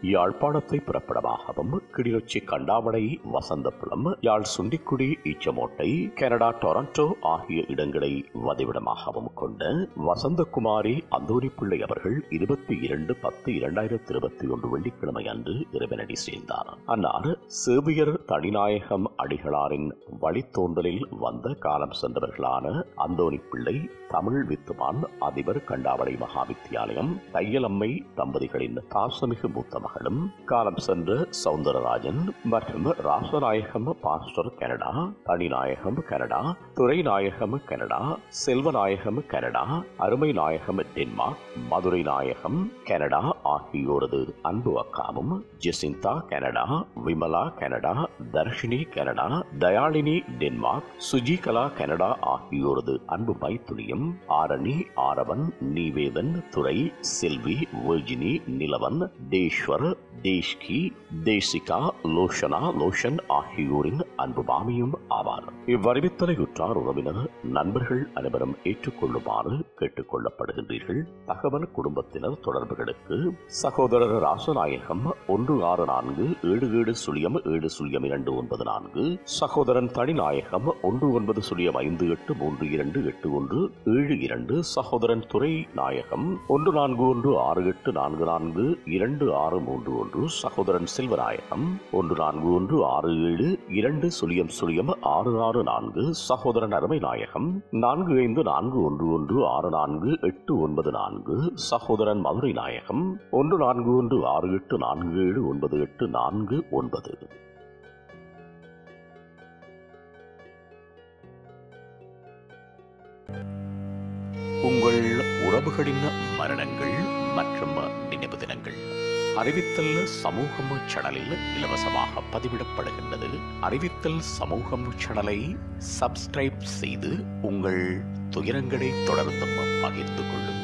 யாழ்ப்பாணத்தை பிறப்பிடமாகவும் Kilinochchi Kandavalai Vasanthapuram Yazh Chundikuli Eachchamoddai Canada Toronto ஆகிய இடங்களை வதிவிடமாகவும் கொண்ட வசந்தகுமாரி அந்தோணி பிள்ளை அவர்கள் இருபத்தி இரண்டு பத்து இரண்டாயிரத்தி இருபத்தி ஒன்று வெள்ளிக்கிழமை அன்று இறைவனடி சேர்ந்தார் அன்னார் சேவியர் தனிநாயகம் அடிகளாரின் வழித்தோன்றலில் வந்த காலம் சென்றவர்களான அந்தோணி பிள்ளை தமிழ் வித்துவான் அதிபர் கண்டாவளை மகாவித்தியாலயம் தையலம்மை தம்பதிகளின் பாசமிகு மூத்த மகளும் காலம் சென்ற சவுந்தரராஜன் மற்றும் Rasanayagam pastor Canada Thaninayagam Canada Thurainayagam Canada Selvanayagam Canada Arumainayagam Denmark Madurainayagam Canada ஆகியோரது அன்பு அக்காவும் Jacintha Canada Vimala Canada Tharshini Canada Thayalini Denmark Sujikala Canada ஆகியோரது அன்பு மைத்துனியும் ஆரணி ஆரவன் நீவேதன் துரை செல்வி வேர்ஜினி நிலவன் தேஸ்வர் தேஷ்கி தேசிகா லோஷனா லோஷன் ஆகியோரின் அன்பு மாமியும் ஆவார் இவ்வறிவித்தலை உற்றார் உறவினர் நண்பர்கள் அனைவரும் ஏற்றுக்கொள்ளுமாறு கேட்டுக் கொள்ளப்படுகின்றீர்கள் தகவல் குடும்பத்தினர் தொடர்புகளுக்கு சகோதரர் ராசநாயகம் ஒன்று ஆறு நான்கு ஏழு ஏழு சுழியம் ஏழு சுழியம் இரண்டு ஒன்பது நான்கு சகோதரன் தனிநாயகம் ஒன்று ஒன்பது சுழியம் ஐந்து எட்டு மூன்று இரண்டு எட்டு ஒன்று ஏழு இரண்டு சகோதரன் துறை நாயகம் ஒன்று நான்கு ஒன்று ஆறு எட்டு நான்கு நான்கு இரண்டு ஆறு மூன்று ஒன்று சகோதரன் செல்வநாயகம் ஒன்று நான்கு ஒன்று ஆறு ஏழு இரண்டு சுழியம் சுழியம் ஆறு ஆறு நான்கு சகோதரன் அருமை நாயகம் நான்கு ஐந்து நான்கு ஒன்று ஒன்று ஆறு நான்கு எட்டு ஒன்பது நான்கு சகோதரன் மதுரை நாயகம் ஒன்று நான்கு ஒன்று ஆறு எட்டு நான்கு ஏழு ஒன்பது எட்டு நான்கு ஒன்பது உங்கள் உறவுகளின் மரணங்கள் மற்றும் நினைவு தினங்கள் அறிவித்தல் சமூகம் சேனலில் இலவசமாக பதிவிடப்படுகின்றது அறிவித்தல் சமூகம் சேனலை சப்ஸ்கிரைப் செய்து உங்கள் துயரங்களை தொடர்ந்தும் பகிர்ந்து கொள்ளுங்கள்